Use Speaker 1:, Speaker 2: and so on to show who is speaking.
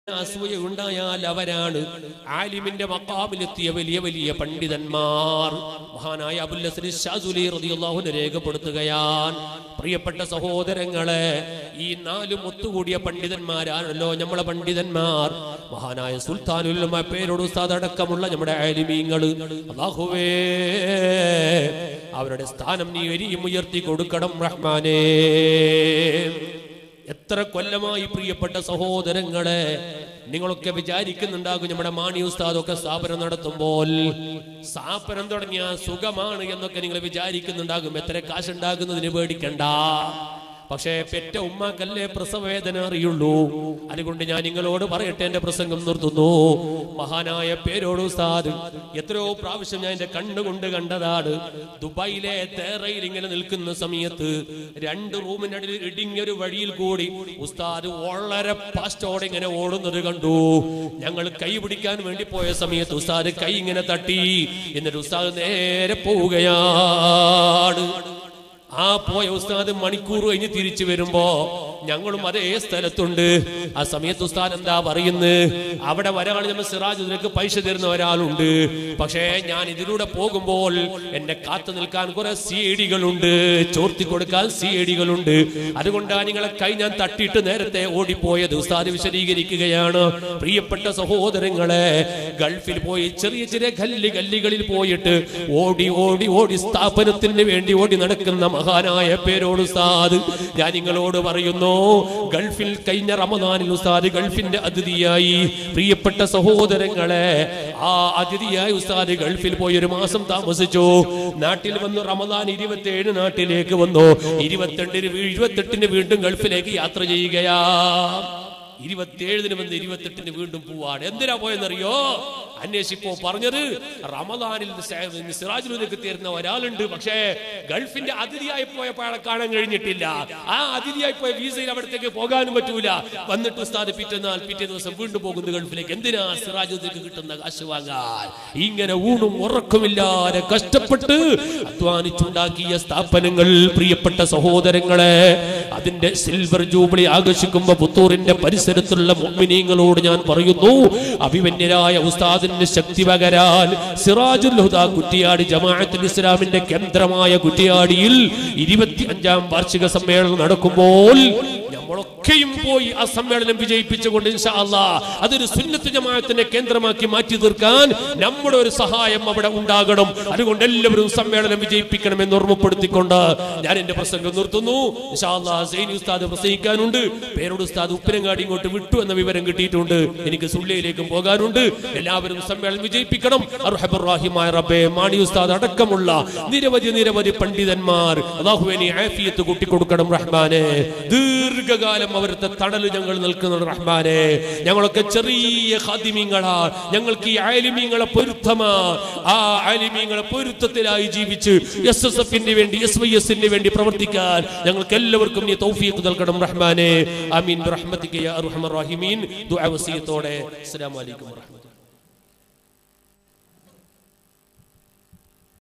Speaker 1: അസൂയ ഉണ്ടായാൽ അവരാണ് ആലിമിന്റെ മക്കാമിലെത്തിയ വലിയ വലിയ പണ്ഡിതന്മാർ മഹാനായ അബുല്ലസരി ഷാസുലി റളിയല്ലാഹുവിനെ രേഖപ്പെടുത്തുകയാണ് പ്രിയപ്പെട്ട സഹോദരങ്ങളെ ഈ നാലും ഒത്തുകൂടിയ പണ്ഡിതന്മാരാണല്ലോ നമ്മളെ പണ്ഡിതന്മാർ മഹാനായ സുൽത്താനുൽ ഉലമ പേരോട് ഉസ്താദ് അടക്കമുള്ള നമ്മുടെ ആലിമീങ്ങൾ അല്ലാഹുവേ അവരുടെ സ്ഥാനം നീ ഇനിയും ഉയർത്തി കൊടുക്കണം റഹ്മാനേ എത്ര കൊല്ലമായി പ്രിയപ്പെട്ട സഹോദരങ്ങളെ നിങ്ങളൊക്കെ വിചാരിക്കുന്നുണ്ടാകും നമ്മുടെ മാണി ഉസ്താദൊക്കെ സ്ഥാപനം നടത്തുമ്പോൾ സ്ഥാപനം തുടങ്ങിയ സുഖമാണ് എന്നൊക്കെ നിങ്ങൾ വിചാരിക്കുന്നുണ്ടാകും എത്ര കാശുണ്ടാകുന്നതിന് പേടിക്കണ്ട പക്ഷേ പെറ്റ ഉമ്മാക്കല്ലേ പ്രസവവേദന അറിയുള്ളൂ അതുകൊണ്ട് ഞാൻ നിങ്ങളോട് പറയട്ടെ എന്റെ പ്രസംഗം നിർത്തുന്നു മഹാനായ പേരോട് ഉസ്താദ് എത്രയോ പ്രാവശ്യം ഞാൻ എന്റെ കണ്ണുകൊണ്ട് കണ്ടതാണ് ദുബായിലെ തേറയിൽ ഇങ്ങനെ നിൽക്കുന്ന സമയത്ത് രണ്ട് റൂമിനടിയിൽ ഇടിഞ്ഞൊരു വഴിയിൽ കൂടി ഉസ്താദ് വളരെ ഫാസ്റ്റോടെ ഇങ്ങനെ ഓടുന്നത് കണ്ടു ഞങ്ങൾ കൈ പിടിക്കാൻ വേണ്ടി പോയ സമയത്ത് ഉസ്താദ് കൈ ഇങ്ങനെ തട്ടി എന്നിട്ട് ഉസ്താദ് നേരെ പോവുകയാണ് ആ പോയ ഉസ്താദ് മണിക്കൂർ കഴിഞ്ഞ് തിരിച്ചു വരുമ്പോ ഞങ്ങളും അതേ സ്ഥലത്തുണ്ട് ആ സമയത്ത് ഉസ്താദ് എന്താ പറയുന്നത് അവിടെ വരാണ് നമ്മൾ സിറാജ് നിനക്ക് പൈസ തരുന്ന ഒരാളുണ്ട് പക്ഷേ ഞാൻ ഇതിലൂടെ പോകുമ്പോൾ എന്നെ കാത്തു നിൽക്കാൻ കുറെ സീഡികളുണ്ട് ചോർത്തി കൊടുക്കാൻ സീഡികളുണ്ട് അതുകൊണ്ടാണ് നിങ്ങളെ കൈ ഞാൻ തട്ടിയിട്ട് നേരത്തെ ഓടിപ്പോയത് ഉസ്താദ് വിശദീകരിക്കുകയാണ് പ്രിയപ്പെട്ട സഹോദരങ്ങളെ ഗൾഫിൽ പോയി ചെറിയ ചെറിയ ഗല്ലി ഗല്ലികളിൽ പോയിട്ട് ഓടി ഓടി ഓടി സ്ഥാപനത്തിന് വേണ്ടി ഓടി നടക്കുന്ന മഹാനായ പേരോട് ഉസ്താദ് ഞാൻ നിങ്ങളോട് പറയുന്നു ഗൾഫിൽ കഴിഞ്ഞ റമദാനിൽ ഉസ്താദ് ഗൾഫിന്റെ അതിഥിയായി പ്രിയപ്പെട്ട സഹോദരങ്ങളെ ആ അതിഥിയായി ഉസ്താദ് ഗൾഫിൽ പോയി ഒരു മാസം താമസിച്ചു നാട്ടിൽ വന്നു റമദാൻ ഇരുപത്തിയേഴ് നാട്ടിലേക്ക് വന്നു ഇരുപത്തെട്ടിന് വീ- ഇരുപത്തെട്ടിന് വീണ്ടും ഗൾഫിലേക്ക് യാത്ര ചെയ്യുകയാ ഇരുപത്തിയേഴിന് വന്ന് ഇരുപത്തെട്ടിന് വീണ്ടും പോവാണ് എന്തിനാ പോയെന്നറിയോ അന്വേഷിപ്പോ പറഞ്ഞത് റമദാനിൽ സ- സിറാജുലേക്ക് തീർന്ന ഒരാളുണ്ട് പക്ഷേ ഗൾഫിന്റെ അതിഥിയായി പോയപ്പോൾ അയാളെ കാണാൻ കഴിഞ്ഞിട്ടില്ല ആ അതിഥിയായി പോയ വീസയിൽ അവിടത്തേക്ക് പോകാനും പറ്റൂല വന്നിട്ട് ഉസ്താദ് പിറ്റന്നാൾ പിറ്റേ ദിവസം വീണ്ടും പോകുന്നു ഗൾഫിലേക്ക് എന്തിനാ സിറാജുലേക്ക് കിട്ടുന്ന കാശ് വാങ്ങാൻ ഇങ്ങനെ ഊണും ഉറക്കമില്ലാതെ കഷ്ടപ്പെട്ട് അധ്വാനിച്ചുണ്ടാക്കിയ സ്ഥാപനങ്ങൾ പ്രിയപ്പെട്ട സഹോദരങ്ങളെ അതിന്റെ സിൽവർ ജൂബിലി ആഘോഷിക്കുമ്പോ പുത്തൂറിന്റെ പരിസരത്തുള്ള മുഅ്മിനീങ്ങളോട് ഞാൻ പറയുന്നു അഭിമന്യരായ ഉസ്താദിന് ശക്തി പകരാൻ സിറാജുൽ ഹുദ കുറ്റിയാടി ജമാഅത്തുൽ ഇസ്ലാമിന്റെ കേന്ദ്രമായ കുറ്റിയാടിയിൽ ഇരുപത്തി അഞ്ചാം വാർഷിക സമ്മേളനം നടക്കുമ്പോൾ നമ്മളൊക്കെയും പോയി ആ സമ്മേളനം വിജയിപ്പിച്ചുകൊണ്ട് ഇൻഷാ അല്ലാ അതൊരു സുന്നത്ത് ജമാഅത്തിന്റെ കേന്ദ്രമാക്കി മാറ്റി തീർക്കാൻ നമ്മുടെ ഒരു സഹായം അവിടെ ഉണ്ടാകണം അതുകൊണ്ട് എല്ലാവരും സമ്മേളനം വിജയിപ്പിക്കണം എന്ന് ഓർമ്മപ്പെടുത്തിക്കൊണ്ട് ഞാൻ എന്റെ പ്രസംഗം നിർത്തുന്നു ഇൻഷാ അല്ലാ സൈനി ഉസ്താദ് പ്രസംഗിക്കാനുണ്ട് പേരോട് ഉസ്താദ് ഉപ്പരങ്ങാടി ഇങ്ങോട്ട് വിട്ടു എന്ന വിവരം കിട്ടിയിട്ടുണ്ട് എനിക്ക് സുള്ളിയിലേക്കും പോകാനുണ്ട് എല്ലാവരും സമ്മേളനം വിജയിപ്പിക്കണം അർഹബുറാഹിമായ റബ്ബേ മാണി ഉസ്താദ് അടക്കമുള്ള നിരവധി നിരവധി പണ്ഡിതന്മാർ അള്ളാഹുവിനെ ആഫിയത്ത് കൂട്ടിക്കൊടുക്കണം റഹ്മാനെ ദീർഘകാലം അവരുടെ തണല് ഞങ്ങൾ നിൽക്കുന്നുണ്ട് റഹ്മാനെ ഞങ്ങളൊക്കെ ചെറിയ ഖാദിമീങ്ങളാ ഞങ്ങൾക്ക് ഈ ആലിമീങ്ങളെ പൊരുത്തമാ ആ ആലിമീങ്ങളെ പൊരുത്തത്തിലായി ജീവിച്ച് എസ് എസ് എഫിന് വേണ്ടി എസ് വൈ എസിന് വേണ്ടി പ്രവർത്തിക്കാൻ ഞങ്ങൾക്ക് എല്ലാവർക്കും നീ തൗഫീഖ് നൽകണം റഹ്മാനെ ആമീൻ റഹ്മത്തിക്ക് യാ അർഹമർ റഹീമീൻ ദുആ വസിയത്തോടെ അസ്സലാമു അലൈക്കും വറഹ്മത്തുള്ളാഹി